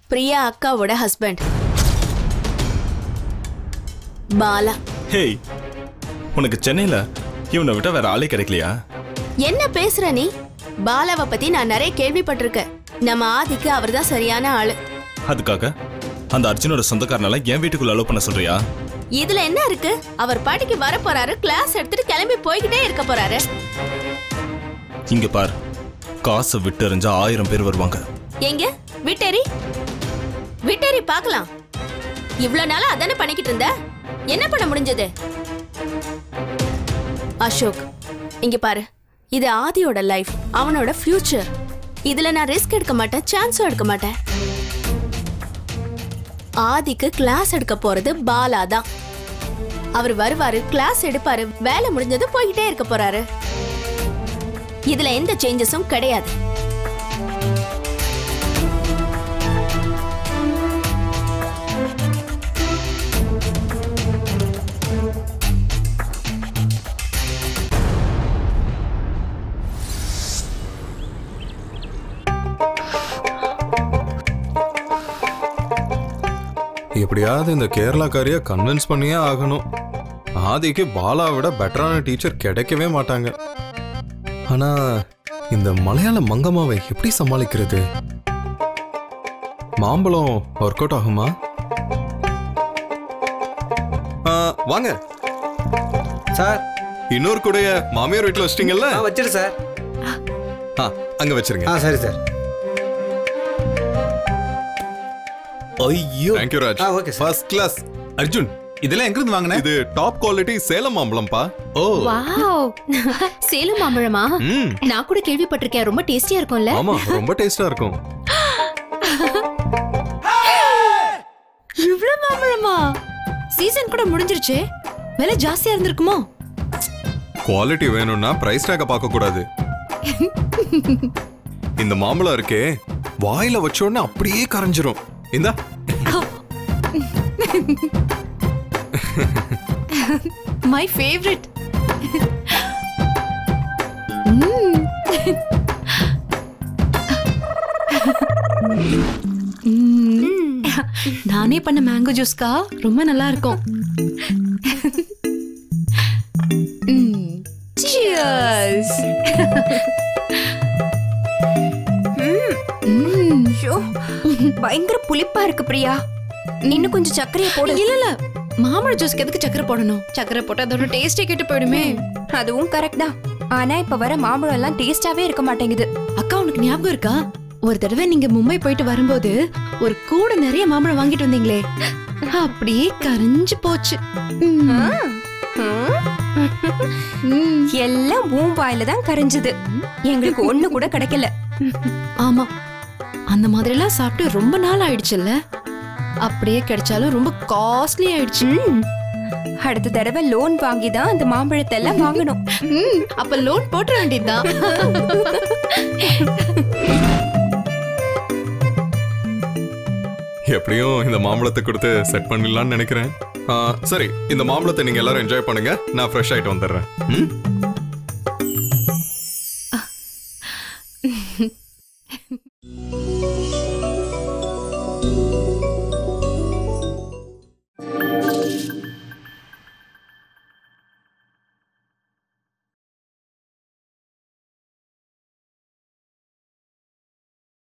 பிரியா அக்காவோட husband Bala hey உனக்கு சென்னையில இவனை விட்டா வேற ஆளே கிடைக்கலையா என்ன பேசுற நீ பாலாவை பத்தி நான் நிறைய கேள்விப்பட்டிருக்கேன் நம்ம ஆதிக்கு அவர்தான் சரியான ஆளு அதுக்காக அந்த அர்ஜுனோட சொந்தக்காரனால என் வீட்டுக்குள்ள அலோவ் பண்ண சொல்றியா இதுல என்ன இருக்கு அவர் பாட்டிக்கு வர போறாரு கிளாஸ் எடுத்துட்டு கிளம்பி போய்கிட்டே இருக்க போறாரு இங்க பார் காசை விட்டு எறிஞ்சா ஆயிரம் பேர் வருவாங்க எங்க விட்டேரி விட்டேரி பார்க்கலாம் இவ்வளவு நாளா அதானே பண்ணிக்கிட்டு இருந்த என்ன பண்ண முடிஞ்சது அசோக் இங்க பாரு இது ஆதியோட லைஃப் அவனோட ஃபியூச்சர் இதுல நான் ரிஸ்க் எடுக்க மாட்டேன் சான்ஸும் எடுக்க மாட்டேன் ஆதிக்கு கிளாஸ் எடுக்க போறது பாலா தான் அவர் வருவாரு கிளாஸ் எடுப்பாரு வேலை முடிஞ்சது போய்கிட்டே இருக்க போறாரு இதுல எந்த சேஞ்சஸும் கிடையாது எப்படியாவது இந்த கேரளாக்காரிய கன்வின்ஸ் பண்ணியே ஆகணும் ஆதிக்கு பாலா விட பெட்டரான டீச்சர் கிடைக்கவே மாட்டாங்க ஆனா இந்த மலையாள மங்கம்மாவை எப்படி சமாளிக்கிறது மாம்பழம் ஒர்க் அவுட் ஆகுமா ஆ, வாங்க சார் இன்னொரு கூடைய மாமியார் வீட்டில் வச்சிட்டீங்கல்ல ஆ வச்சிரு சார் ஆ, அங்க வச்சிருங்க ஆ சரி சார் ஐயோ தேங்க்யூ ராஜ் ஆ, okay, sir. First class Arjun இதெல்லாம் எங்க இருந்து வாங்கின இது டாப் குவாலிட்டி சேலம் மாம்பழம்ப்பா ஓ வாவ் சேலம் மாம்பழமா ம் நான் கூட கேள்விப்பட்டிருக்கேன் ரொம்ப டேஸ்டியா இருக்கும்ல ஆமா ரொம்ப டேஸ்டா இருக்கும் இவ்ளோ மாம்பழமா சீசன் கூட முடிஞ்சிருச்சே விலை ஜாஸ்தியா இருந்திருக்குமோ குவாலிட்டி வேணும்னா பிரைஸ் டேக்க பார்க்க கூடாது இந்த மாம்பழம் இருக்கே வாயில வச்ச உடனே அப்படியே கரைஞ்சிரும் இந்தா மை ஃபேவரட் நானே பண்ண மேங்கோ ஜூஸ்கா ரொம்ப நல்லா இருக்கும் Cheers. ம். ஐயோ பயங்கர புளிப்பா இருக்கு பிரியா இன்னும் கொஞ்சம் சர்க்கரையை போடு இல்ல இல்ல மாம்பழ ஜூஸ்க்கு எதுக்கு சக்கரை போடணும் சக்கரை போட்டா அதோட டேஸ்டே கெட்டு போயிடுமே அதுவும் கரெக்ட் தான் ஆனா இப்ப வர மாம்பழம் எல்லாம் டேஸ்டாவே இருக்க மாட்டேங்குது அக்கா உனக்கு ஞாபகம் இருக்கா ஒரு தடவை நீங்க மும்பை போயிட்டு வரும்போது ஒரு கூட நிறைய மாம்பழம் வாங்கிட்டு வந்தீங்களே அப்படியே கரைஞ்சு போச்சு ம். ம். எல்லாம் ஊம் வாயில தான் கரைஞ்சது எங்களுக்கு ஒண்ணு கூட கிடைக்கல ஆமா அந்த மாதிரி எல்லாம் சாப்பிட்டு ரொம்ப நாள் ஆயிடுச்சுல்ல அப்படியே கிடைச்சாலும் ரொம்ப காஸ்ட்லி ஆயிடுச்சு ம். அடுத்த தடவை லோன் வாங்கி தான் அந்த மாம்பழத்தை எல்லாம் வாங்கணும் ம், அப்ப லோன் போட்டுற வேண்டியதுதான் எப்படியும் இந்த மாம்பழத்தை கொடுத்து செட் பண்ணிடலாம்னு நினைக்கிறேன் ஆ, சரி இந்த மாம்பழத்தை நீங்க எல்லாரும் என்ஜாய் பண்ணுங்க நான் ஃப்ரெஷ் ஆயிட்டு வந்துடுறேன் ம்